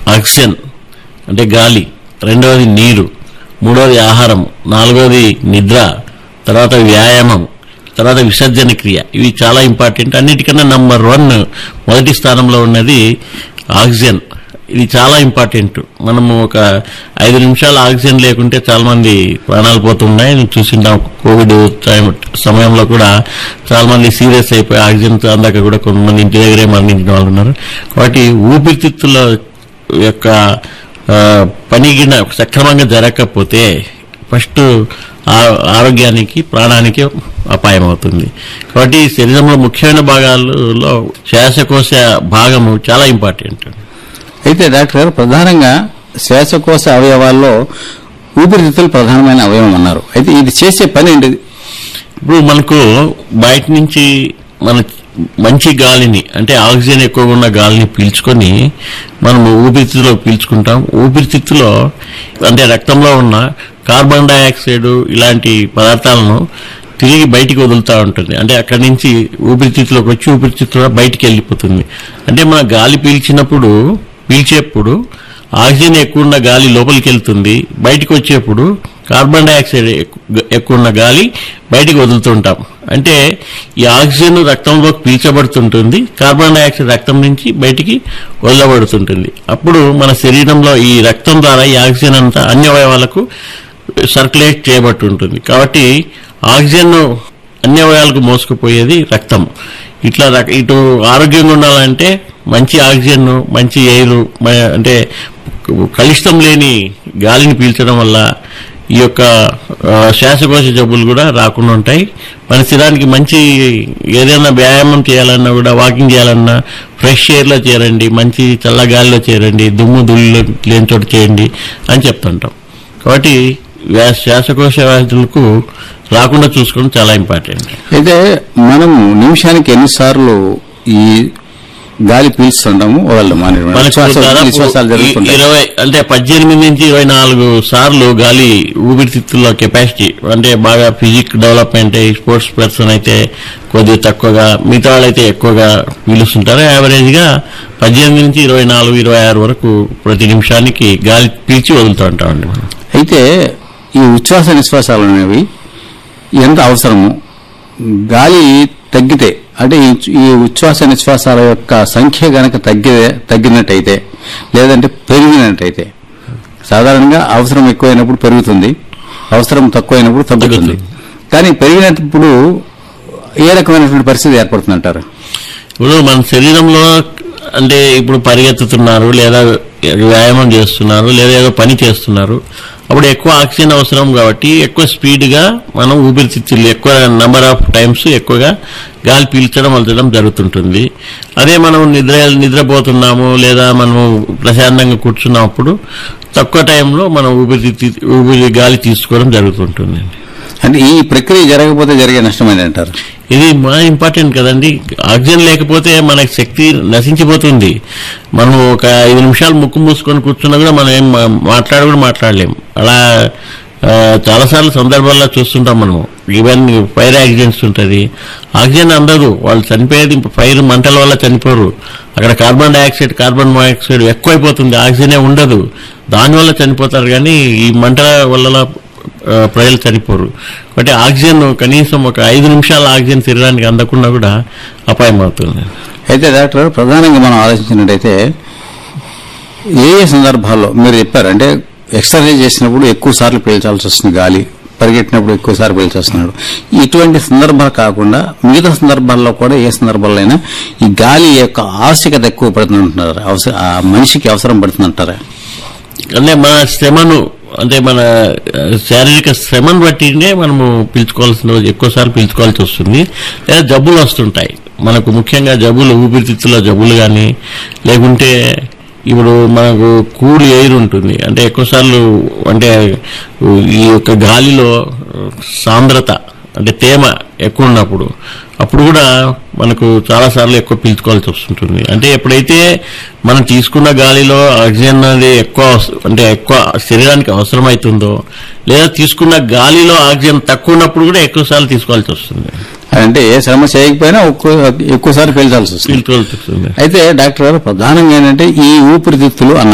oxygen అంటే గాలి రెండవది నీరు మూడవది ఆహారం నాలుగవది నిద్ర తర్వాత వ్యాయామం తర్వాత విసర్జన క్రియ ఇవి చాలా ఇంపార్టెంట్ అన్నిటికన్నా నంబర్ వన్ మొదటి స్థానంలో ఉన్నది ఆక్సిజన్ ఇది చాలా ఇంపార్టెంట్ మనము ఒక ఐదు నిమిషాలు ఆక్సిజన్ లేకుంటే చాలా మంది ప్రాణాలు పోతున్నాయి నేను చూసింటాం కోవిడ్ టైం సమయంలో కూడా చాలా మంది సీరియస్ అయిపోయి ఆక్సిజన్ అందాక కూడా కొంతమంది ఇంటి దగ్గరే మరణించిన వాళ్ళు ఉన్నారు కాబట్టి ఊపిరితిత్తుల యొక్క ఆ, పనిగిన సక్రమంగా జరగకపోతే ఫస్ట్ ఆ- ఆరోగ్యానికి ప్రాణానికి అపాయం అవుతుంది కాబట్టి శరీరంలో ముఖ్యమైన భాగాలలో శ్వాసకోశ భాగము చాలా ఇంపార్టెంట్ అయితే డాక్టర్ గారు ప్రధానంగా శ్వాసకోశ అవయవాల్లో ఊపిరితిత్తులు ప్రధానమైన అవయవం అన్నారు అయితే ఇది చేసే పని ఏంటిది ఇప్పుడు మనకు బయట నుంచి మన మంచి గాలిని అంటే ఆక్సిజన్ ఎక్కువగా ఉన్న గాలిని పీల్చుకొని మనము ఊపిరితిత్తులో పీల్చుకుంటాం ఊపిరితిత్తులో అంటే రక్తంలో ఉన్న కార్బన్ డైఆక్సైడ్ ఇలాంటి పదార్థాలను తిరిగి బయటికి వదులుతూ ఉంటుంది అంటే అక్కడి నుంచి ఊపిరితిత్తులోకి వచ్చి ఊపిరితిత్తులో బయటికి వెళ్ళిపోతుంది అంటే మన గాలి పీల్చినప్పుడు పీల్చేప్పుడు ఆక్సిజన్ ఎక్కువ ఉన్న గాలి లోపలికి వెళ్తుంది బయటికి వచ్చేప్పుడు కార్బన్ డైఆక్సైడ్ ఎక్కు- ఎక్కువ ఉన్న గాలి బయటికి వదులుతుంటాం అంటే ఈ ఆక్సిజన్ రక్తంలోకి పీల్చబడుతుంటుంది కార్బన్ డైఆక్సైడ్ రక్తం నుంచి బయటికి వదలబడుతుంటుంది అప్పుడు మన శరీరంలో ఈ రక్తం ద్వారా ఈ ఆక్సిజన్ అంతా అన్ని అవయవాలకు సర్క్యులేట్ చేయబట్టుంటుంది కాబట్టి ఆక్సిజన్ అన్ని అవయవాలకు మోసుకుపోయేది రక్తం ఇట్లా రక- ఇటు ఆరోగ్యంగా ఉండాలంటే మంచి ఆక్సిజన్ మంచి ఎయిర్ మ- అంటే కలుషితం లేని గాలిని పీల్చడం వల్ల ఈ యొక్క ఆ, శ్వాసకోశ జబ్బులు కూడా రాకుండా ఉంటాయి మన శరీరానికి మంచి ఏదైనా వ్యాయామం చేయాలన్నా కూడా వాకింగ్ చేయాలన్నా ఫ్రెష్ ఎయిర్లో చేరండి మంచి చల్ల గాలిలో చేరండి దుమ్ము దుల్లు లేని చోట చేయండి అని చెప్తుంటాం కాబట్టి వ్యా- శ్వాసకోశ వ్యాధులకు రాకుండా చూసుకోవడం చాలా ఇంపార్టెంట్ అయితే మనం నిమిషానికి ఎన్నిసార్లు ఈ గాలి పీల్చుతుంటాము వాళ్ళు మనకు శ్వాస దాదాపు విశ్వాసాలు ఇ- జరుగుతుంటాయి ఇరవై అంటే పద్దెనిమిది నుంచి ఇరవై నాలుగు సార్లు గాలి ఊపిరితిత్తుల్లో కెపాసిటీ అంటే బాగా ఫిజిక్ డెవలప్మెంట్ అయ్యి స్పోర్ట్స్ పర్సన్ అయితే కొద్దిగా తక్కువగా మిగతా వాళ్ళైతే ఎక్కువగా పీలుస్తుంటారు యావరేజ్ గా పద్దెనిమిది నుంచి ఇరవై నాలుగు ఇరవై ఆరు వరకు ప్రతి నిమిషానికి గాలి పీల్చి వదులుతూ ఉంటామండి మనం అయితే ఈ ఉచ్ఛ్వాస నిశ్వాసాలు అనేవి ఎంత అవసరము గాలి తగ్గితే అంటే ఈ ఉచ్- ఈ ఉచ్ఛ్వాస నిశ్వాసాల యొక్క సంఖ్య గనక తగ్గి తగ్గినట్టయితే లేదంటే పెరిగినట్టయితే సాధారణంగా అవసరం ఎక్కువైనప్పుడు పెరుగుతుంది అవసరం తక్కువైనప్పుడు తగ్గుతుంది కానీ పెరిగినప్పుడు ఏ రకమైనటువంటి పరిస్థితి ఏర్పడుతుందంటారు ఇప్పుడు మన శరీరంలో అంటే ఇప్పుడు పరిగెత్తుతున్నారు లేదా వ్యాయామం చేస్తున్నారు లేదా ఏదో పని చేస్తున్నారు అప్పుడు ఎక్కువ ఆక్సిజన్ అవసరం కాబట్టి ఎక్కువ స్పీడ్ గా మనం ఊపిరితిత్తులు ఎక్కువ నంబర్ ఆఫ్ టైమ్స్ ఎక్కువగా గాలి పీల్చడం వదలడం జరుగుతుంటుంది అదే మనం నిద్ర నిద్రపోతున్నాము లేదా మనము ప్రశాంతంగా కూర్చున్నప్పుడు తక్కువ టైంలో మనం ఊపిరితిత్తి ఊపిరి గాలి తీసుకోవడం జరుగుతుంటుంది అంటే ఈ ప్రక్రియ జరగకపోతే జరిగే నష్టం అంటారు ఇది మా ఇంపార్టెంట్ కదండి ఆక్సిజన్ లేకపోతే మనకి శక్తి నశించిపోతుంది మనం ఒక ఐదు నిమిషాలు ముక్కు మూసుకొని కూర్చున్నా కూడా మనం ఏం మా- మాట్లాడ కూడా మాట్లాడలేం అలా ఆ, చాలాసార్లు సందర్భాల్లో చూస్తుంటాం మనము ఈవెన్ ఫైర్ యాక్సిడెంట్స్ ఉంటుంది ఆక్సిజన్ అందదు వాళ్ళు చనిపోయేది ఫైర్ మంటల వల్ల చనిపోరు అక్కడ కార్బన్ డైఆక్సైడ్ కార్బన్ మోనాక్సైడ్ ఎక్కువైపోతుంది ఆక్సిజనే ఉండదు దానివల్ల చనిపోతారు కానీ ఈ మంటల వల్ల ఆ, ప్రజలు చనిపోరు కాబట్టి ఆక్సిజన్ కనీసం ఒక ఐదు నిమిషాల ఆక్సిజన్ శరీరానికి అందకుండా కూడా అపాయం అవుతుంది అయితే డాక్టర్ గారు ప్రధానంగా మనం ఆలోచించినట్టయితే ఏ ఏ సందర్భాల్లో మీరు చెప్పారు అంటే ఎక్సర్సైజ్ చేసినప్పుడు ఎక్కువ సార్లు పీల్చాల్సి వస్తుంది గాలి పరిగెట్టినప్పుడు ఎక్కువ సార్లు పీల్చేస్తున్నాడు ఇటువంటి సందర్భాలు కాకుండా మిగతా సందర్భాల్లో కూడా ఏ సందర్భాల్లో అయినా ఈ గాలి యొక్క ఆవశ్యకత ఎక్కువ పడుతుందంటున్నారు అవస- ఆ మనిషికి అవసరం పడుతుందంటారా అంటే మన శ్రమను అంటే మన ఆ, శారీరక శ్రమను బట్టినే మనము పీల్చుకోవాల్సిన రోజు ఎక్కువసార్లు పీల్చుకోవాల్సి వస్తుంది లేదా జబ్బులు వస్తుంటాయి మనకు ముఖ్యంగా జబ్బులు ఊపిరితిత్తుల జబ్బులు కానీ లేకుంటే ఇప్పుడు మనకు కూల్ ఎయిర్ ఉంటుంది అంటే ఎక్కువసార్లు అంటే ఈ యొక్క గాలిలో సాంద్రత అంటే తేమ ఎక్కువ ఉన్నప్పుడు అప్పుడు కూడా మనకు చాలా సార్లు ఎక్కువ పీల్చుకోవాల్సి వస్తుంటుంది అంటే ఎప్పుడైతే మనం తీసుకున్న గాలిలో ఆక్సిజన్ అనేది ఎక్కువ అవస- అంటే ఎక్కువ శరీరానికి అవసరమవుతుందో లేదా తీసుకున్న గాలిలో ఆక్సిజన్ తక్కువ ఉన్నప్పుడు కూడా ఎక్కువ సార్లు తీసుకోవాల్సి వస్తుంది అంటే ఏ శ్రమ చేయకపోయినా ఎక్కువ ఎక్కువసార్లు పీల్చాల్సి వస్తుంది పీల్చుకోవాల్సి వస్తుంది అయితే డాక్టర్ గారు ప్రధానంగా ఏంటంటే ఈ ఊపిరితిత్తులు అన్న